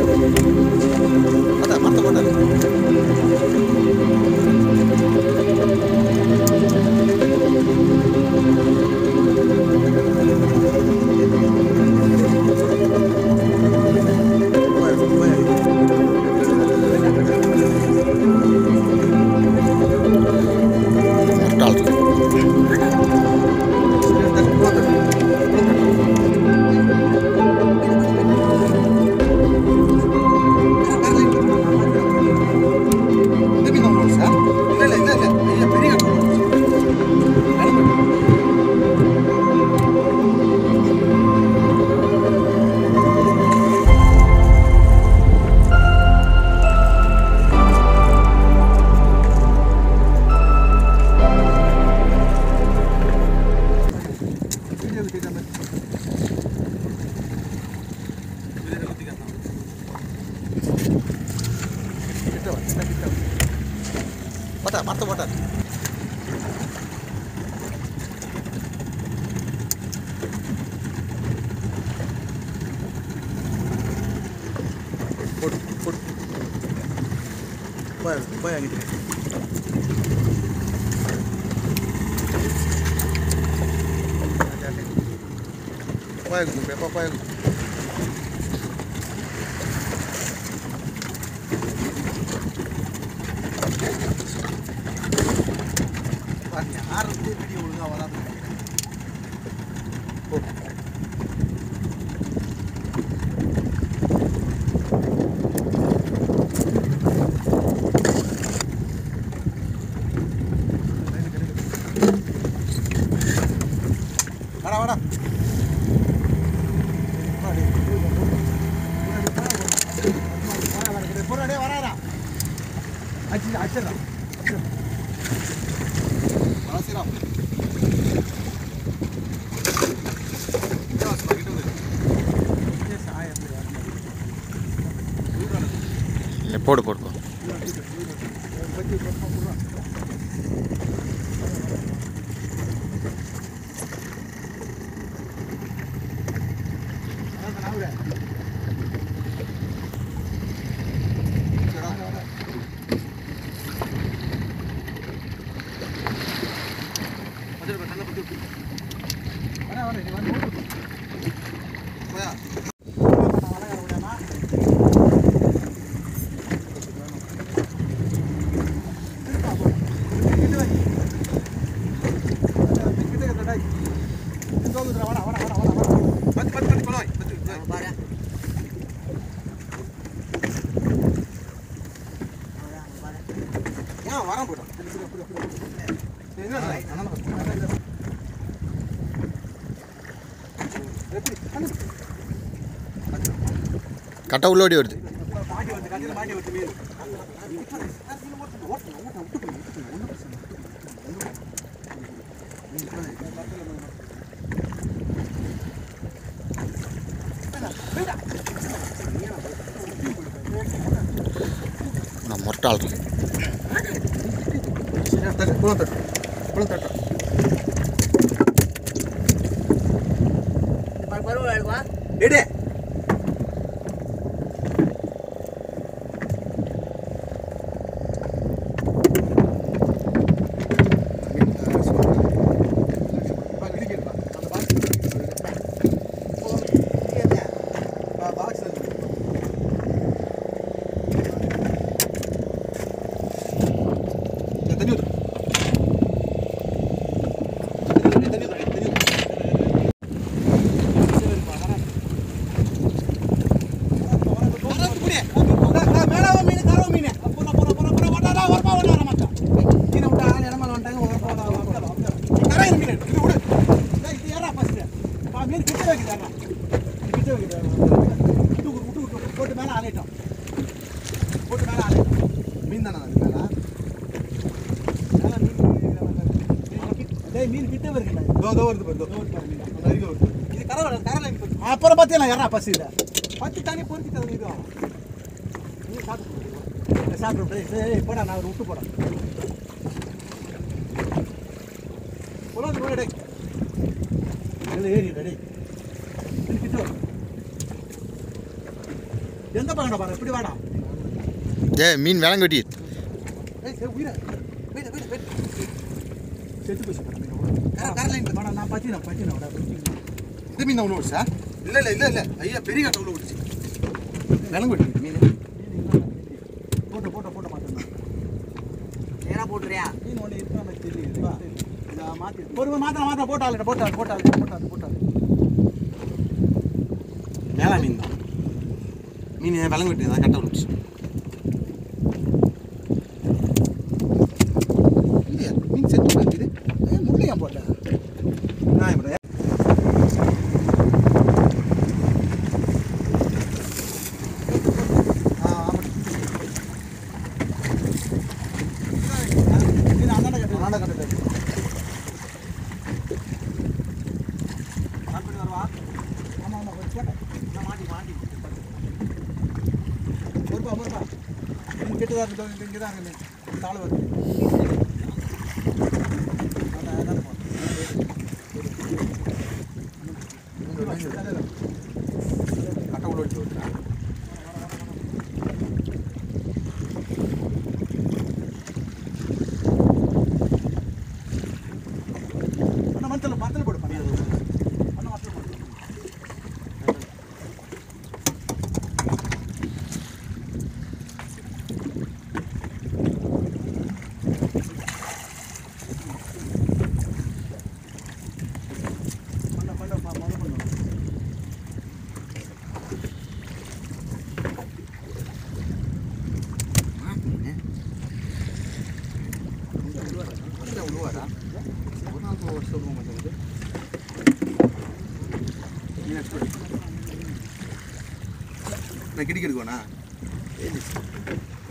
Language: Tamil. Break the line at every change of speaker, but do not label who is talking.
போட்டா மரத்தை போட்டா முட்டாள் போட்டா மரத்தை போட்டா போடு போடு போய் போய் அங்கிட்டு போய் போய் போய் பாருங்க ஆரம்பி வீடியோ ஒழுங்கா வராது போ வாடா வாடா போறாடே வராடா அச்சு அச்சடா வளசிராம்
இல்லை போடு போடு போ
வரேன் போயிடும்
கட்டை உள்ளோடி வருது
மாட்டி வந்து கட்டில மாட்டி விட்டு மீன்
நான் முட்டாள்
தட்டு குளம் தட்டு குளம் தட்டு எடு தண்ணி ஊத்து தண்ணி ஊத்து தண்ணி ஊத்து மீன் கிட்ட வருது அப்புறம் பார்த்தீங்களா யாரா பசியில் பத்து தண்ணி பொறுத்து தகுந்த இது நீ சாப்பிட்டு சாப்பிட்டு சரி போடா நான் ஒரு விட்டு போடா உலகத்து போய் டே இல்லை ஏறி டே கிட்ட வா. எந்த பக்கம் பாரு இப்படி வாடா
ஏ மீன் விலங்கு வெட்டி
ஏய் சே உயிரை வெயிட் வெயிட் வெயிட் செத்து போச்சு பாரு மீன் கர கரலைன் வாடா நான் பத்தினா பத்தினா வாடா
இந்த மீன் தான் உள்ள ஓடிச்சா இல்லை இல்லை இல்லை இல்லை ஐயா பெரிய காட்டை உள்ள ஓடிச்சு விலங்கு வெட்டி மீன்
போட்டு போட்டு போட்டு மாட்டேன்
நேரா போட்டுறியா
மீன் ஒன்று இருக்கிற மாதிரி தெரியுது வா. இதை மாத்தி பொறுமை மாத்திரம் மாத்திரம் போட்டாள் போட்டாள் போட்டாள் போட்டாள் போட்டாள்
மேலா மீன் தான் மீன் விலங்கு வெட்டி தான் கட்டை விழுச்சு
இல்லையா மீன் செத்து போயிருக்குது ஏ முள்ளையா போட்டேன்
நான் இப்படி
ஆ ஆமாம் மீன் அந்தாண்ட கட்டு அந்தாண்ட கட்டு
ஸ்டார்ட் பண்ணி வரவா
ஆமாம் ஆமாம் போட்டேன்
நான் மாட்டி மாட்டி
பொறுப்பா பொறுப்பா மீன் கெட்டு தான் இருக்கு இங்கே தான் இருக்கு மீன் தாழ வருது அதான், அதான் போட்டேன்.
கட்டை உள்ள ஓடிச்சு ஓடுறா
அண்ணா மரத்தில் மரத்தில் போடு பண்ணி அண்ணா மரத்தில் போடு பண்ண பண்ண பா மொதல் பண்ணு
கொஞ்சம் உழுவாடா ஒரு நாள் ஒரு சொல்லுவோம் மாட்டேங்குது மீன் எக்ஸ்போர்ட் நான் கிடிக்கு எடுக்கணும்